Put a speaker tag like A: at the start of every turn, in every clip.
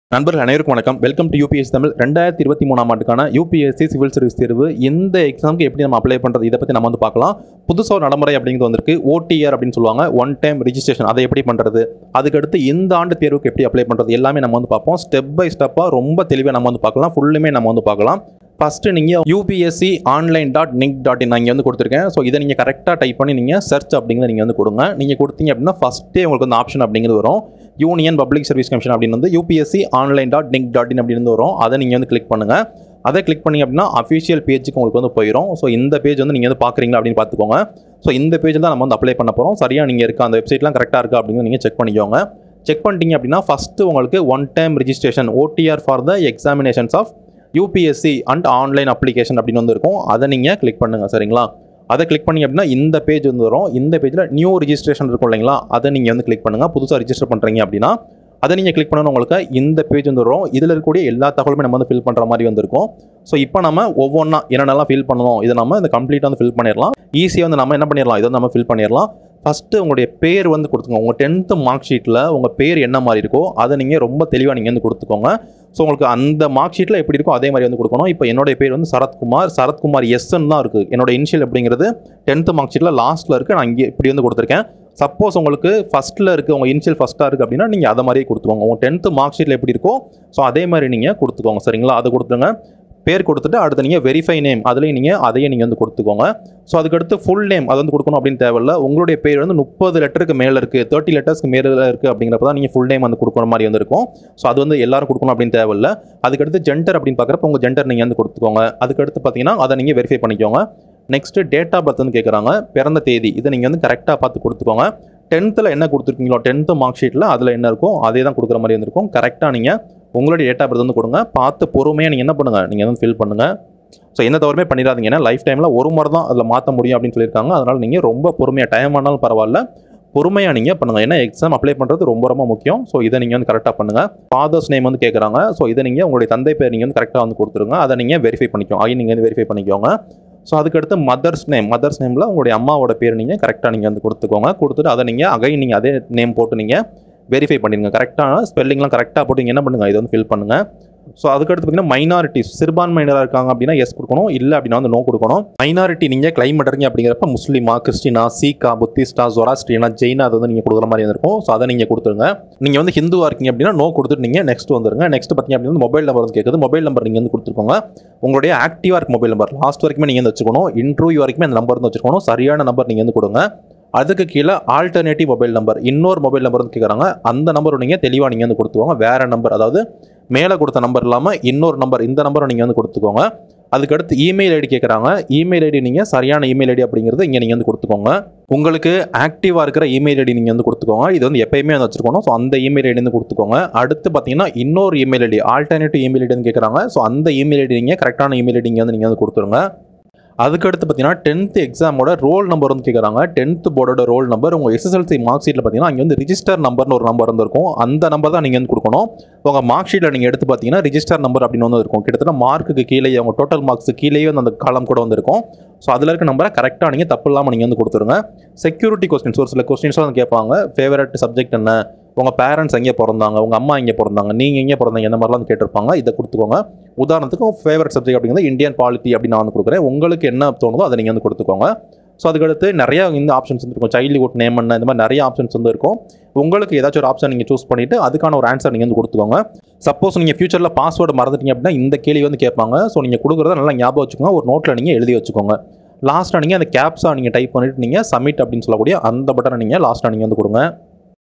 A: நண்பர்கள் அனைவருக்கும் வணக்கம் வெல்கம் டு யூபிஎஸ் தமிழ் ரெண்டாயிரத்தி இருபத்தி மூணாம் ஆண்டுக்கான யூபிஎஸ்சி சிவில் சர்வீஸ் தேர்வு இந்த எக்ஸாமுக்கு எப்படி நம்ம அப்ளை பண்ணுறது இதை பற்றி நம்ம வந்து பார்க்கலாம் புதுசாக ஒரு நடைமுறை அப்படிங்கிறது வந்திருக்கு ஓடிஆர் அப்படின்னு சொல்லுவாங்க ஒன் டைம் ரிஜிஸ்ட்ரேஷன் அதை எப்படி பண்ணுறது அதுக்கடுத்து இந்த ஆண்டு தேர்வுக்கு எப்படி அப்ளை பண்ணுறது எல்லாமே நம்ம வந்து பார்ப்போம் ஸ்டெப் பை ஸ்டெப்பாக ரொம்ப தெளிவாக நம்ம வந்து பார்க்கலாம் ஃபுல்லுமே நம்ம வந்து பார்க்கலாம் ஃபஸ்ட்டு நீங்கள் UPSC online dot nic dot in இங்கே வந்து கொடுத்துருக்கேன் ஸோ இதை நீங்கள் கரெக்டாக டைப் பண்ணி நீங்கள் சர்ச் அப்படிங்கிறத நீங்கள் வந்து கொடுங்க நீங்கள் கொடுத்தீங்க அப்படின்னா ஃபஸ்ட்டே உங்களுக்கு வந்து ஆப்ஷன் அப்படிங்கிறது வரும் யூனியன் பப்ளிக் சர்வீஸ் கமிஷன் அப்படின்னு வந்து UPSC online dot nic dot in அப்படின்னு வரும் அதை நீங்கள் வந்து கிளிக் பண்ணுங்கள் அதை கிளிக் பண்ணி அப்படின்னா அஃபிஷியல் பேஜுக்கு உங்களுக்கு வந்து போயிடும் ஸோ இந்த பேஜ் வந்து நீங்கள் வந்து பார்க்குறீங்களா அப்படின்னு பார்த்துக்கோங்க ஸோ இந்த பேஜில் தான் நம்ம வந்து அப்ளை பண்ண போகிறோம் சரியாக நீங்கள் இருக்க அந்த வெப்சைட்லாம் கரெக்டாக இருக்கா அப்படிங்கிறது நீங்கள் செக் பண்ணிக்கோங்க செக் பண்ணிட்டீங்க அப்படின்னா ஃபஸ்ட்டு உங்களுக்கு one time registration OTR for the examinations of UPSC and online application அப்படின்னு வந்து இருக்கும் அதை நீங்கள் கிளிக் பண்ணுங்கள் சரிங்களா அதை கிளிக் பண்ணி அப்படின்னா இந்த பேஜ் வந்து வரும் இந்த பேஜில் நியூ ரிஜிஸ்ட்ரேஷன் இருக்கும் இல்லைங்களா அதை நீங்கள் வந்து கிளிக் பண்ணுங்கள் புதுசாக ரிஜிஸ்டர் பண்ணுறீங்க அப்படின்னா அதை நீங்கள் கிளிக் பண்ணணும் உங்களுக்கு இந்த பேஜ் வந்து வரும் இதில் இருக்கக்கூடிய எல்லா தகவலுமே நம்ம வந்து ஃபில் பண்ணுற மாதிரி வந்திருக்கும் ஸோ இப்போ நம்ம ஒவ்வொன்றா என்னென்னலாம் ஃபில் பண்ணணும் இதை நம்ம இந்த கம்ப்ளீட்டாக வந்து ஃபில் பண்ணிடலாம் ஈஸியாக வந்து நம்ம என்ன பண்ணிடலாம் இதை வந்து நம்ம ஃபில் பண்ணிடலாம் ஃபஸ்ட்டு உங்களுடைய பேர் வந்து கொடுத்துங்க உங்கள் டென்த்து மார்க் ஷீட்டில் உங்கள் பேர் என்ன மாதிரி இருக்கோ அதை நீங்கள் ரொம்ப தெளிவாக நீங்கள் வந்து கொடுத்துக்கோங்க ஸோ உங்களுக்கு அந்த மார்க் ஷீட்டில் எப்படி இருக்கோ அதே மாதிரி வந்து கொடுக்கணும் இப்போ என்னுடைய பேர் வந்து சரத்குமார் சரத்குமார் எஸ்என் தான் இருக்குது என்னோட இனிஷியல் அப்படிங்கிறது டென்த்து மார்க் ஷீட்டில் லாஸ்ட்டில் இருக்குது நான் இங்கே இப்படி வந்து கொடுத்துருக்கேன் சப்போஸ் உங்களுக்கு ஃபஸ்ட்டில் இருக்குது உங்கள் இனிஷியல் ஃபஸ்ட்டாக இருக்குது அப்படின்னா நீங்கள் அதை மாதிரியே கொடுத்துக்கோங்க உங்கள் டென்த்து மார்க் ஷீட்டில் எப்படி இருக்கோ ஸோ அதே மாதிரி நீங்கள் கொடுத்துக்கோங்க சரிங்களா அதை கொடுத்துருங்க பேர் கொடுத்துட்டு அடுத்து நீங்கள் வெரிஃபை நேம் அதுலேயும் நீங்கள் அதையே நீங்கள் வந்து கொடுத்துக்கோங்க ஸோ அதுக்கடுத்து ஃபுல் நேம் அது வந்து கொடுக்கணும் அப்படின்னு தேவையில்ல உங்களுடைய பேர் வந்து முப்பது லெட்டருக்கு மேலே இருக்குது தேர்ட்டி லெட்டர்ஸ்க்கு மேலே இருக்குது அப்படிங்கிறப்ப தான் நீங்கள் ஃபுல் நேம் வந்து கொடுக்குற மாதிரி வந்து இருக்கும் ஸோ அது வந்து எல்லாரும் கொடுக்கணும் அப்படின்னு தேவையில்ல அதுக்கடுத்து ஜெண்டர் அப்படின்னு பார்க்குறப்ப உங்கள் ஜெண்டர் நீங்கள் வந்து கொடுத்துக்கோங்க அதுக்கடுத்து பார்த்தீங்கன்னா அதை நீங்கள் வெரிஃபை பண்ணிக்கோங்க நெக்ஸ்ட்டு டேட் ஆஃப் பர்த் வந்து கேட்குறாங்க பிறந்த தேதி இதை நீங்கள் வந்து கரெக்டாக பார்த்து கொடுத்துக்கோங்க டென்த்தில் என்ன கொடுத்துருக்கீங்களோ டென்த்து மார்க் ஷீட்டில் அதில் என்ன இருக்கோ அதே தான் கொடுக்குற மாதிரி வந்திருக்கும் கரெக்டாக நீங்கள் உங்களுடைய டேட் ஆஃப் பர்த் வந்து கொடுங்க பார்த்து பொறுமையாக நீங்கள் என்ன பண்ணுங்கள் நீங்கள் வந்து ஃபில் பண்ணுங்கள் ஸோ எந்த தவறுமே பண்ணிடாதீங்க ஏன்னா லைஃப் டைமில் ஒரு முறை தான் அதில் மாற்ற முடியும் அப்படின்னு சொல்லியிருக்காங்க அதனால் நீங்கள் ரொம்ப பொறுமையாக டைம் ஆனாலும் பரவாயில்ல பொறுமையாக நீங்கள் பண்ணுங்கள் ஏன்னா எக்ஸாம் அப்ளை பண்ணுறது ரொம்ப ரொம்ப முக்கியம் ஸோ இதை நீங்கள் வந்து கரெக்டாக பண்ணுங்கள் ஃபாதர்ஸ் நேம் வந்து கேட்குறாங்க ஸோ இதை நீங்கள் உங்களுடைய தந்தை பேர் நீங்கள் வந்து கரெக்டாக வந்து கொடுத்துருங்க அதை நீங்கள் வெரிஃபை பண்ணிக்கோங்க அகைன் நீங்கள் வந்து வெரிஃபை பண்ணிக்கோங்க ஸோ அதுக்கடுத்து மதர்ஸ் நேம் மதர்ஸ் நேமில் உங்களுடைய அம்மாவோட பேர் நீங்கள் கரெக்டாக நீங்கள் வந்து கொடுத்துக்கோங்க கொடுத்துட்டு அதை நீங்கள் அகைன் நீங்கள் அதே நேம் போட்டு நீங்கள் வெரிஃபை பண்ணிடுங்க கரெக்டான ஸ்பெல்லிங்லாம் கரெக்டாக போட்டு நீங்கள் என்ன பண்ணுங்கள் இதை வந்து ஃபில் பண்ணுங்கள் ஸோ அதுக்கடுத்து பார்த்தீங்கன்னா மைனாரிட்டிஸ் சிறுபான்மையினராக இருக்காங்க அப்படின்னா எஸ் கொடுக்கணும் இல்லை அப்படின்னா வந்து நோ கொடுக்கணும் மைனாரிட்டி நீங்கள் கிளைம் பண்ணுறீங்க அப்படிங்கிறப்ப முஸ்லீமா கிறிஸ்டினா சீக்கா புத்திஸ்டா ஜொராஸ்ட்ரியனா ஜெயினா அது வந்து நீங்கள் கொடுக்குற மாதிரி இருக்கும் ஸோ அதை நீங்கள் கொடுத்துருங்க நீங்கள் வந்து ஹிந்துவாக இருக்கீங்க அப்படின்னா நோ கொடுத்துட்டு நீங்கள் நெக்ஸ்ட் வந்துருங்க நெக்ஸ்ட் பார்த்தீங்க அப்படின்னா மொபைல் நம்பர் வந்து கேட்குது மொபைல் நம்பர் நீங்கள் வந்து கொடுத்துருக்கோங்க உங்களுடைய ஆக்டிவாக இருக்க மொபைல் நம்பர் லாஸ்ட் வரைக்குமே நீங்கள் வந்து வச்சுக்கணும் இன்டர்வியூ வரைக்குமே அந்த நம்பர் வந்து வச்சுக்கணும் சரியான நம்பர் நீங்கள் வந்து கொடுங்க அதுக்கு கீழே ஆல்டர்னேட்டிவ் மொபைல் நம்பர் இன்னொரு மொபைல் நம்பர் வந்து கேட்குறாங்க அந்த நம்பர் நீங்கள் தெளிவாக நீங்கள் வந்து கொடுத்துக்கோங்க வேறு நம்பர் அதாவது மேலே கொடுத்த நம்பர் இல்லாமல் இன்னொரு நம்பர் இந்த நம்பரை நீங்கள் வந்து கொடுத்துக்கோங்க அதுக்கடுத்து இமெயில் ஐடி கேட்குறாங்க இமெயில் ஐடி நீங்கள் சரியான இமெயில் ஐடி அப்படிங்கிறது இங்கே நீங்கள் வந்து கொடுத்துக்கோங்க உங்களுக்கு ஆக்டிவாக இருக்கிற இமெயில் ஐடி நீங்கள் வந்து கொடுத்துக்கோங்க இது வந்து எப்பயுமே வந்து வச்சுருக்கணும் ஸோ அந்த இமெயில் ஐடி வந்து கொடுத்துக்கோங்க அடுத்து பார்த்தீங்கன்னா இன்னொரு email ID alternative email ID கேட்குறாங்க ஸோ அந்த இமெயில் ஐடி நீங்கள் கரெக்டான இமெயில் ஐடி இங்கே வந்து நீங்கள் வந்து கொடுத்துருங்க அதுக்கடுத்து பார்த்தீங்கன்னா டென்த் எக்ஸாமோட ரோல் நம்பர் வந்து கேட்குறாங்க டென்த் போர்டோட ரோல் நம்பர் உங்கள் எஸ்எஸ்எல்சி மார்க் ஷீட்டில் பார்த்தீங்கன்னா அங்கே வந்து ரிஜிஸ்டர் நம்பர்னு ஒரு நம்பர் வந்து இருக்கும் அந்த நம்பர் தான் நீங்கள் வந்து கொடுக்கணும் உங்கள் மார்க் ஷீட்டில் நீங்கள் எடுத்து பார்த்தீங்கன்னா ரிஜிஸ்டர் நம்பர் அப்படின்னு வந்து இருக்கும் கிட்டத்தட்ட மார்க்குக்கு கீழே உங்கள் டோட்டல் மார்க்ஸ் கீழேயே வந்து அந்த காலம் கூட வந்து இருக்கும் ஸோ அதில் இருக்க நம்பரை கரெக்டாக நீங்கள் தப்பு இல்லாமல் நீங்கள் வந்து கொடுத்துருங்க செக்யூரிட்டி கொஸ்டின்ஸ் ஒரு சில கொஸ்டின்ஸ்லாம் வந்து கேட்பாங்க ஃபேவரட் சப்ஜெக்ட் என்ன உங்கள் பேரண்ட்ஸ் எங்கே பிறந்தாங்க உங்கள் அம்மா எங்கே பிறந்தாங்க நீங்கள் எங்கே பிறந்தாங்க இந்த மாதிரிலாம் வந்து கேட்டிருப்பாங்க இதை கொடுத்துக்கோங்க உதாரணத்துக்கு ஃபேவரட் சப்ஜெக்ட் அப்படிங்கிறது இந்தியன் பாலிட்டி அப்படின்னு நான் வந்து கொடுக்குறேன் உங்களுக்கு என்ன தோணுதோ அதை நீங்கள் வந்து கொடுத்துக்கோங்க ஸோ அதுக்கடுத்து நிறையா இந்த ஆப்ஷன்ஸ் வந்து இருக்கும் சைல்டுஹுட் நேம் என்ன இந்த மாதிரி நிறைய ஆப்ஷன்ஸ் வந்து இருக்கும் உங்களுக்கு ஏதாச்சும் ஒரு ஆப்ஷன் நீங்கள் சூஸ் பண்ணிவிட்டு அதுக்கான ஒரு ஆன்சர் நீங்கள் வந்து கொடுத்துக்கோங்க சப்போஸ் நீங்கள் ஃபியூச்சரில் பாஸ்வேர்டு மறந்துட்டீங்க அப்படின்னா இந்த கேள்வி வந்து கேட்பாங்க ஸோ நீங்கள் கொடுக்குறத நல்லா ஞாபகம் வச்சுக்கோங்க ஒரு நோட்டில் நீங்கள் எழுதி வச்சுக்கோங்க லாஸ்ட்டாக நீங்கள் அந்த கேப்ஸாக நீங்கள் டைப் பண்ணிவிட்டு நீங்கள் சப்மிட் அப்படின்னு சொல்லக்கூடிய அந்த பட்டனை நீங்கள் லாஸ்ட்டாக நீங்கள் வந்து கொடுங்க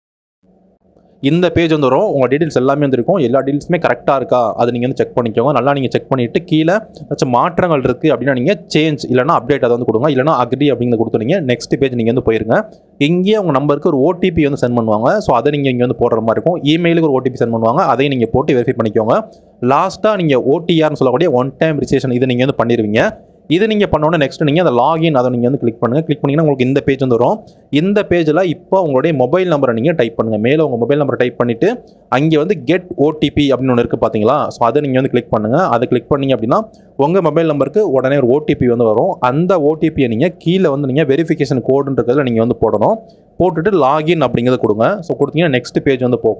A: இந்த பேஜ் வந்து வரும் உங்கள் டீட்டெயில்ஸ் எல்லாமே வந்து இருக்கும் எல்லா டீட்டெயில்ஸுமே கரெக்டாக இருக்கா அது நீங்கள் வந்து செக் பண்ணிக்கோங்க நல்லா நீங்கள் செக் பண்ணிவிட்டு கீழே ஏதாச்சும் மாற்றங்கள் இருக்குது அப்படின்னா நீங்கள் சேஞ்ச் இல்லைனா அப்டேட் அதை வந்து கொடுங்க இல்லைனா அக்ரி அப்படிங்கிறத கொடுத்துருங்க நெக்ஸ்ட் பேஜ் நீங்கள் வந்து போயிருங்க இங்கேயே உங்கள் நம்பருக்கு ஒரு ஓடிபி வந்து சென்ட் பண்ணுவாங்க ஸோ அதை நீங்கள் இங்கே வந்து போடுற மாதிரி இருக்கும் இமெயிலுக்கு ஒரு ஓடிபி சென்ட் பண்ணுவாங்க அதையும் நீங்கள் போட்டு வெரிஃபை பண்ணிக்கோங்க லாஸ்ட்டாக நீங்கள் ஓடிஆர்னு சொல்லக்கூடிய ஒன் டைம் ரிஜிஸ்ட்ரேஷன் இதை நீங்கள் வந்து பண்ணிடுவீங்க இது நீங்கள் பண்ணோன்னே நெக்ஸ்ட் நீங்கள் அந்த லாகின் அதை நீங்கள் வந்து கிளிக் பண்ணுங்கள் கிளிக் பண்ணிங்கன்னா உங்களுக்கு இந்த பேஜ் வந்து வரும் இந்த பேஜில் இப்போ உங்களுடைய மொபைல் நம்பரை நீங்கள் டைப் பண்ணுங்கள் மேலே உங்கள் மொபைல் நம்பரை டைப் பண்ணிவிட்டு அங்கே வந்து கெட் ஓடிபி அப்படின்னு ஒன்று இருக்குது பார்த்தீங்களா ஸோ அதை நீங்கள் வந்து கிளிக் பண்ணுங்கள் அதை கிளிக் பண்ணீங்க அப்படின்னா உங்கள் மொபைல் நம்பருக்கு உடனே ஒரு ஓடிபி வந்து வரும் அந்த ஓடிபியை நீங்கள் கீழே வந்து நீங்கள் வெரிஃபிகேஷன் கோடுன்றதுல நீங்கள் வந்து போடணும் போட்டுட்டு லாகின் அப்படிங்கிறத கொடுங்க ஸோ கொடுத்தீங்கன்னா நெக்ஸ்ட் பேஜ் வந்து போகும்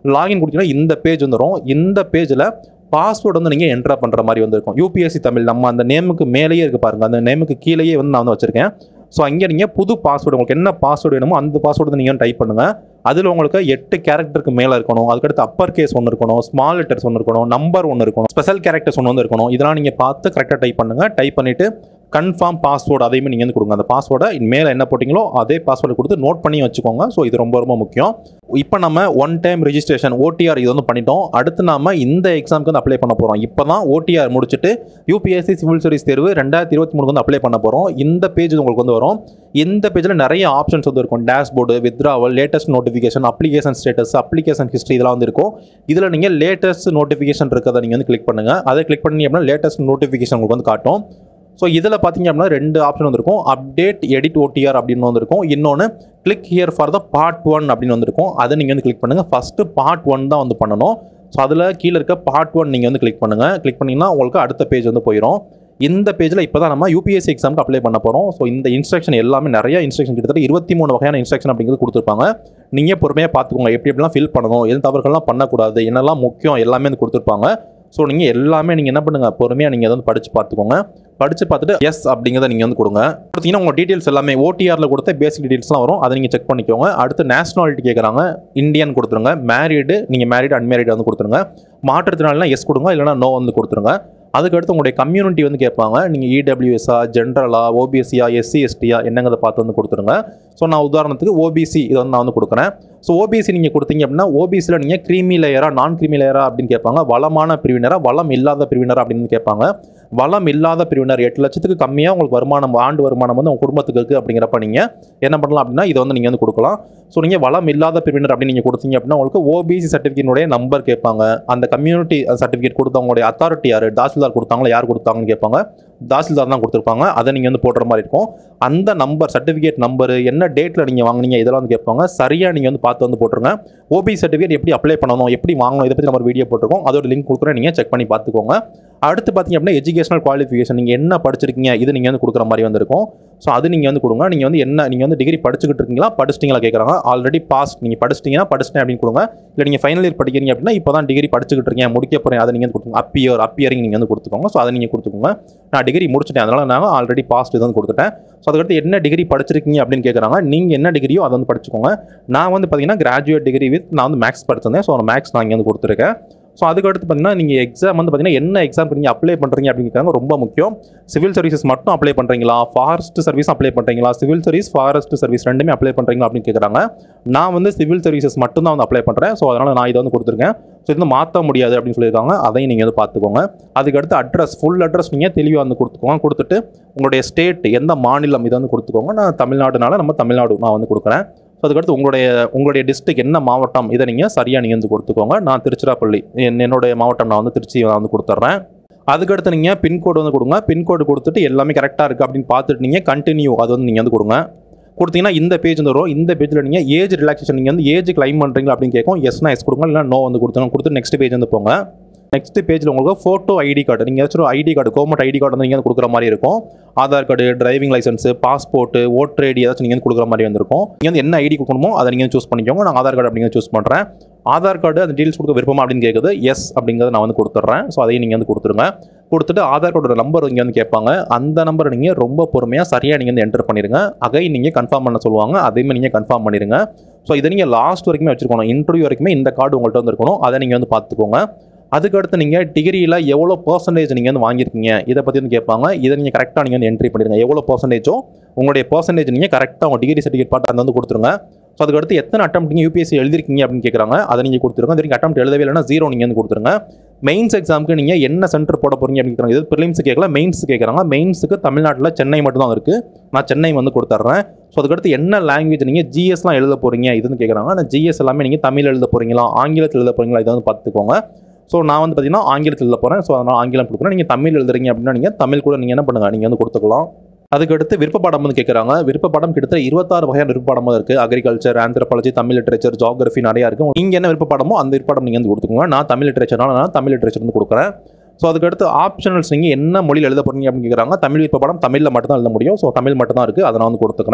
A: லாகின் கொடுத்தீங்கன்னா இந்த பேஜ் வந்துடும் இந்த பேஜில் பாஸ்வேர்டு வந்து நீங்கள் என்ட்ரா பண்ணுற மாதிரி வந்திருக்கும் யூபிஎஸ்சி தமிழ் நம்ம அந்த நேமுக்கு மேலேயே இருக்குது பாருங்கள் அந்த நேமுக்கு கீழேயே வந்து நான் வந்து வச்சுருக்கேன் ஸோ அங்கே நீங்கள் புது பாஸ்வேர்டு உங்களுக்கு என்ன பாஸ்வேர்டு வேணுமோ அந்த பாஸ்வேர்டு நீங்கள் டைப் பண்ணுங்கள் அதில் உங்களுக்கு எட்டு கேரக்டருக்கு மேலே இருக்கணும் அதுக்கடுத்து அப்பர் கேஸ் ஒன்று இருக்கணும் ஸ்மால் லெட்டர்ஸ் ஒன்று இருக்கணும் நம்பர் ஒன்று இருக்கணும் ஸ்பெஷல் கேரக்டர்ஸ் ஒன்று வந்து இருக்கணும் இதெல்லாம் நீங்கள் பார்த்து கரெக்டாக டைப் பண்ணுங்கள் டைப் பண்ணிவிட்டு கன்ஃபார்ம் பாஸ்வேர்டு அதையுமே நீங்கள் வந்து கொடுங்க அந்த பாஸ்வேர்டை மேலே என்ன போட்டிங்களோ அதே பாஸ்வேர்டு கொடுத்து நோட் பண்ணி வச்சுக்கோங்க ஸோ இது ரொம்ப ரொம்ப முக்கியம் இப்போ நம்ம ஒன் டைம் ரெஜிஸ்ட்ரேஷன் ஓடிஆர் இது வந்து பண்ணிட்டோம் அடுத்து நாம இந்த எக்ஸாமுக்கு வந்து அப்ளை பண்ண போகிறோம் இப்போ தான் ஓடிஆர் முடிச்சுட்டு யூபிஎஸ்சி சிவில் சர்வீஸ் தேர்வு ரெண்டாயிரத்தி இருபத்தி மூணுக்கு வந்து அப்ளை பண்ண போகிறோம் இந்த பேஜ் உங்களுக்கு வந்து வரும் இந்த பேஜில் நிறைய ஆப்ஷன்ஸ் வந்து இருக்கும் dashboard withdrawal latest notification application status application history இதெல்லாம் வந்து இருக்கும் இதில் நீங்கள் லேட்டஸ்ட் நோட்டிஃபிகேஷன் இருக்கிறத நீங்கள் வந்து கிளிக் பண்ணுங்கள் அதை கிளிக் பண்ணி அப்படின்னா லேட்டஸ்ட் நோட்டிஃபிகேஷன் உங்களுக்கு வந்து காட்டும் ஸோ இதில் பார்த்தீங்க அப்படின்னா ரெண்டு ஆப்ஷன் வந்திருக்கும் அப்டேட் எடிட் ஓடிஆர் அப்படின்னு வந்திருக்கும் இன்னொன்று click here for the part one அப்படின்னு வந்திருக்கும் அதை நீங்கள் வந்து கிளிக் பண்ணுங்கள் ஃபஸ்ட்டு பார்ட் ஒன் தான் வந்து பண்ணணும் ஸோ அதில் கீழே இருக்க பார்ட் ஒன் நீங்கள் வந்து கிளிக் பண்ணுங்கள் கிளிக் பண்ணிங்கன்னா உங்களுக்கு அடுத்த பேஜ் வந்து போயிடும் இந்த பேஜில் இப்போ தான் நம்ம யூபிஎஸ்சி எக்ஸாமுக்கு அப்ளை பண்ண போகிறோம் ஸோ இந்த இன்ஸ்ட்ரக்ஷன் எல்லாமே நிறைய இன்ஸ்ட்ரக்ஷன் கிட்டத்தட்ட இருபத்தி மூணு வகையான இன்ஸ்ட்ரக்ஷன் அப்படிங்கிறது கொடுத்துருப்பாங்க நீங்கள் பொறுமையாக பார்த்துக்கோங்க எப்படி எப்படிலாம் ஃபில் பண்ணணும் எந்த தவறுகள்லாம் பண்ணக்கூடாது என்னெல்லாம் முக்கியம் எல்லாமே வந்து கொடுத்துருப்பாங்க ஸோ நீங்கள் எல்லாமே நீங்கள் என்ன பண்ணுங்கள் பொறுமையாக நீங்கள் வந்து படித்து பார்த்துக்கோங்க படித்து பார்த்துட்டு எஸ் அப்படிங்கிறத நீங்கள் வந்து கொடுங்க பார்த்தீங்கன்னா உங்கள் டீட்டெயில்ஸ் எல்லாமே ஓடிஆரில் கொடுத்த பேசிக் டீட்டெயில்ஸ்லாம் வரும் அதை நீங்கள் செக் பண்ணிக்கோங்க அடுத்து நேஷனாலிட்டி கேட்குறாங்க இந்தியன் கொடுத்துருங்க மேரீடு நீங்கள் மேரீடு அன்மேரிடு வந்து கொடுத்துருங்க மாற்றுத்திறனாளினா எஸ் கொடுங்க இல்லைனா நோ வந்து கொடுத்துருங்க அதுக்கடுத்து உங்களுடைய கம்யூனிட்டி வந்து கேட்பாங்க நீங்கள் இடபிள்யூஎஸ்ஆ ஜென்ரலா ஓபிஎஸ்சியா எஸ்சி எஸ்டியா என்னங்கிறத பார்த்து வந்து கொடுத்துருங்க ஸோ நான் உதாரணத்துக்கு ஓபிசி இதை வந்து நான் வந்து கொடுக்குறேன் ஸோ ஓபிசி நீங்கள் கொடுத்தீங்க அப்படின்னா ஓபிசியில் நீங்கள் க்ரீமி லேயரா நான் க்ரீமி லேயரா அப்படின்னு கேட்பாங்க வளமான பிரிவினரா வளம் இல்லாத பிரிவினரா அப்படின்னு கேட்பாங்க வளம் இல்லாத பிரிவினர் எட்டு லட்சத்துக்கு கம்மியாக உங்களுக்கு வருமானம் ஆண்டு வருமானம் வந்து உங்கள் குடும்பத்துக்கு இருக்குது அப்படிங்கிறப்ப நீங்கள் என்ன பண்ணலாம் அப்படின்னா இதை வந்து நீங்கள் வந்து கொடுக்கலாம் ஸோ நீங்கள் வளம் இல்லாத பிரிவினர் அப்படின்னு நீங்கள் கொடுத்தீங்க அப்படின்னா உங்களுக்கு ஓபிசி சர்டிஃபிகேட்டுடைய நம்பர் கேட்பாங்க அந்த கம்யூனிட்டி சர்டிஃபிகேட் கொடுத்தவங்களுடைய அத்தாரிட்டி யார் தாசில்தார் கொடுத்தாங்களா யார் கொடுத்தாங்கன்னு கேட்பாங்க தாசில்தார் தான் கொடுத்துருப்பாங்க அதை நீங்கள் வந்து போடுற மாதிரி இருக்கும் அந்த நம்பர் சர்டிஃபிகேட் நம்பர் என்ன டேட்டில் நீங்கள் வாங்குனீங்க இதெல்லாம் வந்து கேட்பாங்க சரியாக நீங்கள் வந்து பார்த்து வந்து போட்டுருங்க ஓபி சர்டிஃபிகேட் எப்படி அப்ளை பண்ணணும் எப்படி வாங்கணும் இதை பற்றி நம்ம ஒரு வீடியோ போட்டிருக்கோம் அதோட லிங்க் கொடுக்குறேன் நீங்கள் செக் பண்ணி பார்த்துக்கோங்க அடுத்து பார்த்தீங்க அப்படின்னா எஜுகேஷனல் குவாலிஃபிகேஷன் நீங்கள் என்ன படிச்சிருக்கீங்க இது நீங்கள் வந்து கொடுக்குற மாதிரி வந்திருக்கும் ஸோ அது நீங்கள் வந்து கொடுங்க நீங்கள் வந்து என்ன நீங்கள் வந்து டிகிரி படிச்சுக்கிட்டு இருக்கீங்களா படிச்சிட்டீங்களா கேட்குறாங்க ஆல்ரெடி பாஸ் நீங்கள் படிச்சிட்டீங்கன்னா படிச்சிட்டேன் அப்படின்னு கொடுங்க இல்லை நீங்கள் ஃபைனல் இயர் படிக்கிறீங்க அப்படின்னா இப்போ தான் டிகிரி படிச்சுக்கிட்டு இருக்கீங்க முடிக்க போகிறேன் அதை நீங்கள் வந்து கொடுத்துங்க அப்பியர் அப்பியரிங் நீங்கள் வந்து கொடுத்துக்கோங்க ஸோ அதை நீங்கள் கொடுத்துக்கோங்க நான் டிகிரி முடிச்சிட்டேன் அதனால் நான் ஆல்ரெடி பாஸ்ட் இது வந்து கொடுத்துட்டேன் ஸோ அதுக்கடுத்து என்ன டிகிரி படிச்சிருக்கீங்க அப்படின்னு கேட்குறாங்க நீங்கள் என்ன டிகிரியோ அதை வந்து படிச்சுக்கோங்க நான் வந்து பார்த்தீங்கன்னா கிராஜுவேட் டிகிரி வித் நான் வந்து மேக்ஸ் படிச்சிருந்தேன் ஸோ மேக்ஸ் நான் இங்கே வந்து கொடுத்துருக்கேன் ஸோ அதுக்கடுத்து பார்த்தீங்கன்னா நீங்கள் எக்ஸாம் வந்து பார்த்தீங்கன்னா என்ன எக்ஸாம் நீங்கள் அப்ளை பண்ணுறீங்க அப்படின்னு கேட்குறாங்க ரொம்ப முக்கியம் சிவில் சர்வீசஸ் மட்டும் அப்ளை பண்ணுறீங்களா ஃபாரஸ்ட் சர்வீஸ் அப்ளை பண்ணுறீங்களா சிவில் சர்வீஸ் ஃபாரஸ்ட் சர்வீஸ் ரெண்டுமே அப்ளை பண்ணுறீங்களா அப்படின்னு கேட்குறாங்க நான் வந்து சிவில் சர்வீசஸ் மட்டும் தான் வந்து அப்ளை பண்ணுறேன் ஸோ அதனால் நான் இதை வந்து கொடுத்துருக்கேன் ஸோ இது வந்து மாற்ற முடியாது அப்படின்னு சொல்லியிருக்காங்க அதையும் நீங்கள் வந்து பார்த்துக்கோங்க அதுக்கடுத்து அட்ரஸ் ஃபுல் அட்ரஸ் நீங்கள் தெளிவாக வந்து கொடுத்துக்கோங்க கொடுத்துட்டு உங்களுடைய ஸ்டேட் எந்த மாநிலம் இதை வந்து கொடுத்துக்கோங்க நான் தமிழ்நாடுனால நம்ம தமிழ்நாடு நான் வந்து கொடுக்குறேன் ஸோ அதுக்கடுத்து உங்களுடைய உங்களுடைய டிஸ்ட்ரிக் என்ன மாவட்டம் இதை நீங்கள் சரியாக நீங்கள் வந்து கொடுத்துக்கோங்க நான் திருச்சிராப்பள்ளி என் என்னுடைய மாவட்டம் நான் வந்து திருச்சி நான் வந்து கொடுத்துட்றேன் அதுக்கடுத்து நீங்கள் பின்கோடு வந்து கொடுங்க பின்கோடு கொடுத்துட்டு எல்லாமே கரெக்டாக இருக்குது அப்படின்னு பார்த்துட்டு நீங்கள் கண்டினியூ அது வந்து நீங்கள் வந்து கொடுங்க கொடுத்தீங்கன்னா இந்த பேஜ் வந்து வரும் இந்த பேஜில் நீங்கள் ஏஜ் ரிலாக்ஸேஷன் நீங்கள் வந்து ஏஜ் கிளைம் பண்ணுறீங்களா அப்படின்னு கேட்கும் எஸ்னா எஸ் கொடுங்க இல்லை நோ வந்து கொடுத்துங்க கொடுத்து நெக்ஸ்ட் பேஜ் வந்து போங்க நெக்ஸ்ட் பேஜில் உங்களுக்கு ஃபோட்டோ ஐடி கார்டு நீங்கள் ஏதாச்சும் ID card government ID card வந்து நீங்கள் வந்து கொடுக்குற மாதிரி இருக்கும் Aadhaar card driving licence passport voter ID ஏதாச்சும் நீங்கள் வந்து கொடுக்குற மாதிரி வந்திருக்கும் நீங்கள் வந்து என்ன ஐடி கொடுக்கணுமோ அதை நீங்கள் சூஸ் பண்ணிக்கோங்க நான் ஆதார் கார்டு அப்படிங்கிறத சூஸ் பண்ணுறேன் ஆதார் கார்டு அந்த டீல்ஸ் கொடுக்க விருப்பமா அப்படின்னு கேட்குது எஸ் அப்படிங்கிறத நான் வந்து கொடுத்துட்றேன் ஸோ அதையும் நீங்கள் வந்து கொடுத்துருங்க கொடுத்துட்டு ஆதார் கார்டோட நம்பர் இங்கே வந்து கேட்பாங்க அந்த நம்பரை நீங்கள் ரொம்ப பொறுமையாக சரியாக நீங்கள் வந்து என்டர் பண்ணிடுங்க அகை நீங்கள் கன்ஃபார்ம் பண்ண சொல்லுவாங்க அதையுமே நீங்கள் கன்ஃபார்ம் பண்ணிடுங்க ஸோ இதை நீங்கள் லாஸ்ட் வரைக்குமே வச்சுருக்கணும் இன்டர்வியூ வரைக்குமே இந்த கார்டு உங்கள்கிட்ட வந்து இருக்கணும் அதை நீங்கள் வந்து பார்த்துக்கோங்க அதுக்கடுத்து நீங்கள் டிகிரியில் எவ்வளோ பர்சன்டேஜ் நீங்கள் வந்து வாங்கியிருக்கீங்க இதை பற்றி வந்து கேட்பாங்க இதை நீங்கள் கரெக்டாக நீங்கள் வந்து என்ட்ரி பண்ணிடுங்க எவ்வளோ பர்சன்டேஜோ உங்களுடைய பர்சன்டேஜ் நீங்கள் கரெக்டாக உங்கள் டிகிரி சர்டிஃபிகேட் பார்த்து அந்த வந்து கொடுத்துருங்க ஸோ அதுக்கடுத்து எத்தனை அட்டம் நீங்கள் யூபிஎஸ்சி எழுதிருக்கீங்க அப்படின்னு கேட்குறாங்க அதை நீங்கள் கொடுத்துருங்க அது நீங்கள் அட்டம் எழுதவே இல்லைனா ஜீரோ நீங்கள் வந்து கொடுத்துருங்க மெயின்ஸ் எக்ஸாமுக்கு நீங்கள் என்ன சென்டர் போட போறீங்க அப்படின்னு கேட்குறாங்க இது ப்ரிலிம்ஸ் கேட்கல மெயின்ஸ் கேட்குறாங்க மெயின்ஸுக்கு தமிழ்நாட்டில் சென்னை மட்டும் தான் இருக்குது நான் சென்னை வந்து கொடுத்துட்றேன் ஸோ அதுக்கடுத்து என்ன லாங்குவேஜ் நீங்கள் ஜிஎஸ்லாம் எழுத போகிறீங்க இதுன்னு கேட்குறாங்க ஆனால் ஜிஎஸ் எல்லாமே நீங்கள் தமிழ் எழுத போகிறீங்களா ஆங்கிலத்தில் எழுத போகிறீங்களா இதை வந்து பார்த்துக்கோங்க ஸோ நான் வந்து பார்த்தீங்கன்னா ஆங்கிலத்தில் எழுத போகிறேன் ஸோ அதனால் ஆங்கிலம் கொடுக்குறேன் நீங்கள் தமிழ் எழுதுறீங்க அப்படின்னா நீங்கள் தமிழ் கூட நீங்கள் என்ன பண்ணுங்கள் நீங்கள் வந்து கொடுத்துக்கலாம் அதுக்கடுத்து விருப்பப்பாடம் வந்து கேட்குறாங்க விருப்பப்பாடம் கிட்டத்தட்ட இருபத்தாறு வகையான விருப்பப்பாடமாக இருக்குது agriculture anthropology Tamil literature geography நிறையா இருக்குது நீங்கள் என்ன விருப்பப்பாடமோ அந்த விருப்பப்பாடம் நீங்கள் வந்து கொடுத்துக்கோங்க நான் தமிழ் லிட்டரேச்சர்னால நான் தமிழ் லிட்டரேச்சர் வந்து கொடுக்குறேன் ஸோ அதுக்கடுத்து ஆப்ஷனல்ஸ் நீங்கள் என்ன மொழியில் எழுத போறீங்க அப்படின்னு கேட்குறாங்க தமிழ் விருப்பப்படம் தமிழில் மட்டும் தான் எழுத முடியும் ஸோ தமிழ் மட்டும் தான் இருக்குது அதை நான் வந்து கொடுத்துக்கிறேன்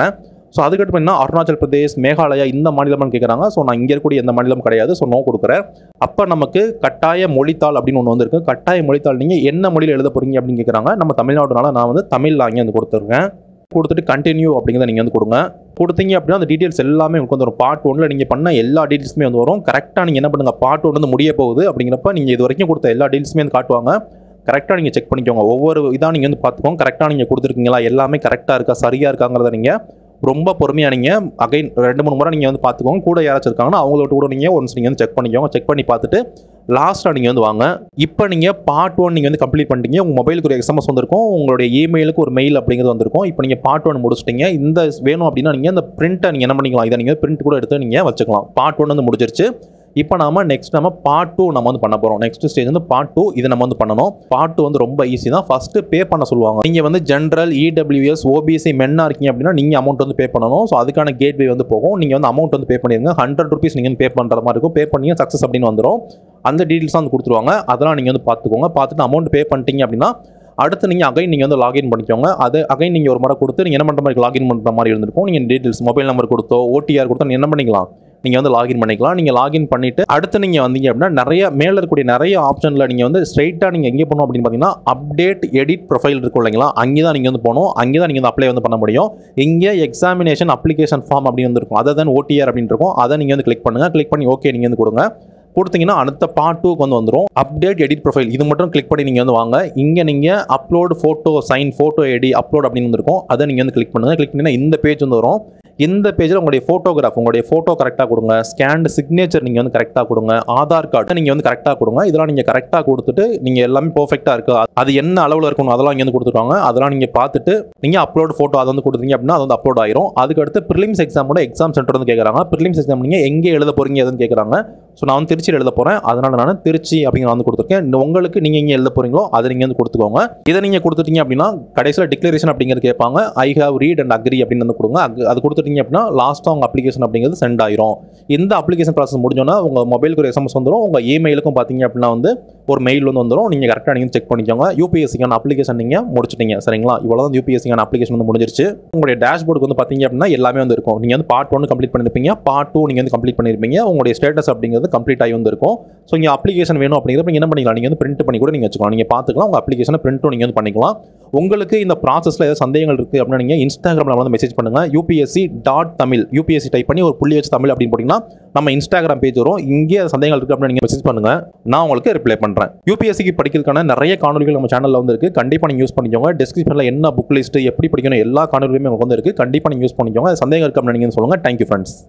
A: ஸோ அதுக்கடுத்து பார்த்தீங்கன்னா அருணாச்சல் பிரதேஷ் மேகாலயா இந்த மாநிலம்னு கேட்குறாங்க ஸோ நான் இங்கே இருக்கக்கூடிய எந்த மாநிலம் கிடையாது ஸோ நோ கொடுக்குறேன் அப்போ நமக்கு கட்டாய மொழித்தாள் அப்படின்னு ஒன்று வந்திருக்கு கட்டாய மொழித்தாள் நீங்கள் என்ன மொழியில் எழுத போகிறீங்க அப்படின்னு கேட்குறாங்க நம்ம தமிழ்நாடுனால நான் வந்து தமிழில் அங்கே வந்து கொடுத்துருக்கேன் கொடுத்துட்டு கண்டினியூ அப்படிங்கிறத நீங்கள் வந்து கொடுங்க கொடுத்தீங்க அப்படின்னா அந்த டீட்டெயில்ஸ் எல்லாமே உங்களுக்கு வந்து வரும் பார்ட் ஒன்ல நீங்கள் பண்ண எல்லா டீட்டெயில்ஸுமே வந்து வரும் கரெக்டாக நீங்கள் என்ன பண்ணுங்கள் பார்ட் ஒன் வந்து முடிய போகுது அப்படிங்கிறப்ப நீங்கள் இது வரைக்கும் கொடுத்த எல்லா டீட்டெயில்ஸுமே வந்து காட்டுவாங்க கரெக்டாக நீங்கள் செக் பண்ணிக்கோங்க ஒவ்வொரு இதாக நீங்கள் வந்து பார்த்துக்கோங்க கரெக்டாக நீங்கள் கொடுத்துருக்கீங்களா எல்லாமே கரெக்டாக இருக்கா சரியாக இருக்காங்கிறத நீங்கள் ரொம்ப பொறுமையாக நீங்கள் அகைன் ரெண்டு மூணு முறை நீங்கள் வந்து பார்த்துக்கோங்க கூட யாராச்சும் இருக்காங்கன்னா அவங்களோட கூட நீங்கள் ஒன்ஸ் நீங்கள் வந்து செக் பண்ணிக்கோங்க செக் பண்ணி பார்த்துட்டு லாஸ்ட்டாக நீங்கள் வந்து வாங்க இப்போ நீங்கள் பார்ட் ஒன் நீங்கள் வந்து கம்ப்ளீட் பண்ணிட்டீங்க உங்கள் மொபைலுக்கு ஒரு எஸ்எம்எஸ் வந்திருக்கும் உங்களுடைய இமெயிலுக்கு ஒரு மெயில் அப்படிங்கிறது வந்திருக்கும் இப்போ நீங்கள் பார்ட் ஒன் முடிச்சிட்டீங்க இந்த வேணும் அப்படின்னா நீங்கள் இந்த பிரிண்ட்டை நீங்கள் என்ன பண்ணிக்கலாம் இதை நீங்கள் பிரிண்ட் கூட எடுத்து நீங்கள் வச்சுக்கலாம் பார்ட் ஒன் வந்து முடிஞ்சிருச்சு இப்போ நாம நெக்ஸ்ட் நம்ம பார்ட் டூ நம்ம வந்து பண்ண போகிறோம் நெக்ஸ்ட் ஸ்டேஜ் வந்து பார்ட் டூ இது நம்ம வந்து பண்ணணும் பார்ட் டூ வந்து ரொம்ப ஈஸி தான் ஃபஸ்ட்டு பே பண்ண சொல்லுவாங்க நீங்கள் வந்து ஜென்ரல் இடபிள்யூஎஸ் ஓபிசி மென்னாக இருக்கீங்க அப்படின்னா நீங்கள் அமௌண்ட் வந்து பே பண்ணணும் ஸோ அதுக்கான கேட்வே வந்து போகும் நீங்கள் வந்து அமௌண்ட் வந்து பே பண்ணிடுங்க ஹண்ட்ரட் ருபீஸ் நீங்கள் வந்து பே பண்ணுற மாதிரி இருக்கும் பே பண்ணி சக்ஸஸ் அப்படின்னு வந்துடும் அந்த டீட்டெயில்ஸ் வந்து கொடுத்துருவாங்க அதெல்லாம் நீங்கள் வந்து பார்த்துக்கோங்க பார்த்துட்டு அமௌண்ட் பே பண்ணிட்டீங்க அப்படின்னா அடுத்து நீங்கள் அகைன் நீங்கள் வந்து லாகின் பண்ணிக்கோங்க அது அகைன் நீங்கள் ஒரு முறை கொடுத்து நீங்கள் என்ன பண்ணுற மாதிரி லாகின் பண்ணுற மாதிரி இருந்திருக்கும் நீங்கள் டீட்டெயில்ஸ் மொபைல் நம்பர் கொடுத்தோ ஓடிஆர் கொடுத்தோ நீங்க என்ன பண்ணிக்கலாம் நீங்கள் வந்து லாகின் பண்ணிக்கலாம் நீங்கள் லாகின் பண்ணிவிட்டு அடுத்து நீங்கள் வந்தீங்க அப்படின்னா நிறைய மேலே இருக்கக்கூடிய நிறைய ஆப்ஷனில் நீங்கள் வந்து ஸ்ட்ரைட்டாக நீங்கள் எங்கே போகணும் அப்படின்னு பார்த்தீங்கன்னா அப்டேட் எடிட் ப்ரொஃபைல் இருக்கும் இல்லைங்களா அங்கே தான் நீங்கள் வந்து போகணும் அங்கே தான் நீங்கள் வந்து அப்ளை வந்து பண்ண முடியும் இங்கே எக்ஸாமினேஷன் அப்ளிகேஷன் ஃபார்ம் அப்படின்னு வந்து இருக்கும் அதை தான் ஓடிஆர் அப்படின்னு இருக்கும் அதை நீங்கள் வந்து கிளிக் பண்ணுங்கள் கிளிக் பண்ணி ஓகே நீங்கள் வந்து கொடுங்க கொடுத்தீங்கன்னா அடுத்த பார்ட் டூக்கு வந்து வந்துடும் அப்டேட் எடிட் ப்ரொஃபைல் இது மட்டும் கிளிக் பண்ணி நீங்கள் வந்து வாங்க இங்கே நீங்கள் upload photo sign photo edit upload அப்படின்னு வந்துருக்கும் அதை நீங்கள் வந்து கிளிக் பண்ணுங்கள் கிளிக் பண்ணிங்கன்னா இந்த பேஜ் வந்து வரும் இந்த பேஜில் உங்களுடைய ஃபோட்டோகிராஃப் உங்களுடைய ஃபோட்டோ கரெக்டாக கொடுங்க ஸ்கேன்டு சிக்னேச்சர் நீங்கள் வந்து கரெக்டாக கொடுங்க ஆதார் கார்டு நீங்கள் வந்து கரெக்டாக கொடுங்க இதெல்லாம் நீங்கள் கரெக்டாக கொடுத்துட்டு நீங்கள் எல்லாமே பர்ஃபெக்டாக இருக்குது அது என்ன அளவில் இருக்கணும் அதெல்லாம் இங்கே வந்து கொடுத்துருவாங்க அதெல்லாம் நீங்கள் பார்த்துட்டு நீங்கள் அப்லோட் ஃபோட்டோ அதை வந்து கொடுத்தீங்க அப்படின்னா அது வந்து அப்லோட் ஆயிரும் அதுக்கடுத்து ப்ரிலிம்ஸ் எக்ஸாமோட எக்ஸாம் சென்டர் வந்து கேட்குறாங்க ப்ரிலிம்ஸ் எக்ஸாம் நீங்கள் எங்கே எழுத போகிறீங்க எதுன்னு கேட்குறாங்க ஸோ நான் வந்து திருச்சியில் எழுத போகிறேன் அதனால் நான் திருச்சி அப்படிங்கிற வந்து கொடுத்துருக்கேன் இந்த உங்களுக்கு நீங்கள் எங்கே எழுத போகிறீங்களோ அதை நீங்கள் வந்து கொடுத்துக்கோங்க இதை நீங்கள் கொடுத்துட்டீங்க அப்படின்னா கடைசியில் டிக்ளரேஷன் அப்படிங்கிறது கேட்பாங்க I have read and agree அப்படின்னு வந்து கொடுங்க அது- அது கொடுத்துட்டீங்க அப்படின்னா லாஸ்ட்டாக உங்கள் அப்ளிகேஷன் அப்படிங்கிறது சென்ட் ஆயிரும் இந்த அப்ளிகேஷன் ப்ராசஸ் முடிஞ்சோன்னா உங்கள் மொபைலுக்கு ஒரு எஸ்எம்எஸ் வந்துடும் உங்கள் இமெயிலுக்கும் பார்த்தீங்க அப்படின்னா வந்து ஒரு மெயில் வந்து வந்துடும் நீங்கள் கரெக்டாக நீங்கள் செக் பண்ணிக்கோங்க யூபிஎஸ்சிக்கான அப்ளிகேஷன் நீங்கள் முடிச்சிட்டீங்க சரிங்களா இவ்வளோ தான் யூபிஎஸ்சிக்கான அப்ளிகேஷன் வந்து முடிஞ்சிருச்சு உங்களுடைய டேஷ்போர்டுக்கு வந்து பார்த்தீங்க அப்படின்னா எல்லாமே வந்து இருக்கும் நீங்கள் வந்து பார்ட் ஒன் கம்ப்ளீட் பண்ணியிருப்பீங்க பார்ட் டூ நீங்கள் வந்து கம்ப்ளீட் பண்ணியிருப்பீங்க உங்களுடைய ஸ்டேட்டஸ் அப்படிங்கிறது கம்ப்ளீட் ஆகி வந்திருக்கும் ஸோ இங்கே அப்ளிகேஷன் வேணும் அப்படிங்கிறப்ப நீங்க என்ன பண்ணிக்கலாம் நீங்கள் வந்து பிரிண்ட் பண்ணி கூட நீங்கள் வச்சுக்கலாம் நீங்கள் பார்த்துக்கலாம் உங்கள் அப்ளிகேஷனை பிரிண்ட்டும் நீங்கள் வந்து பண்ணிக்கலாம் உங்களுக்கு இந்த ப்ராசஸில் ஏதாவது சந்தேகங்கள் இருக்குது அப்படின்னா நீங்கள் இன்ஸ்டாகிராமில் வந்து மெசேஜ் பண்ணுங்கள் UPSC dot Tamil UPSC type பண்ணி ஒரு புள்ளி வச்சு தமிழ் அப்படின்னு போட்டிங்கன்னா நம்ம இன்ஸ்டாகிராம் பேஜ் வரும் இங்கே சந்தேகங்கள் இருக்குது அப்படின்னு நீங்கள் மெசேஜ் பண்ணுங்கள் நான் உங்களுக்கு ரிப்ளை பண்ணுறேன் யூபிஎஸ்சிக்கு படிக்கிறதுக்கான நிறைய காணொலிகள் நம்ம சேனலில் வந்து இருக்குது கண்டிப்பாக நீங்கள் யூஸ் பண்ணிக்கோங்க டிஸ்கிரிப்ஷனில் என்ன புக் லிஸ்ட் எப்படி படிக்கணும் எல்லா காணொலியுமே உங்களுக்கு வந்து இருக்குது கண்டிப்பாக நீங்கள் யூஸ் பண்ணிக்கோங்க சந்தேகம் இருக்குது அப்படின்னு நீங்கள் சொல்லுங்கள் தேங்க்யூ ஃப்ரெண்ட்ஸ்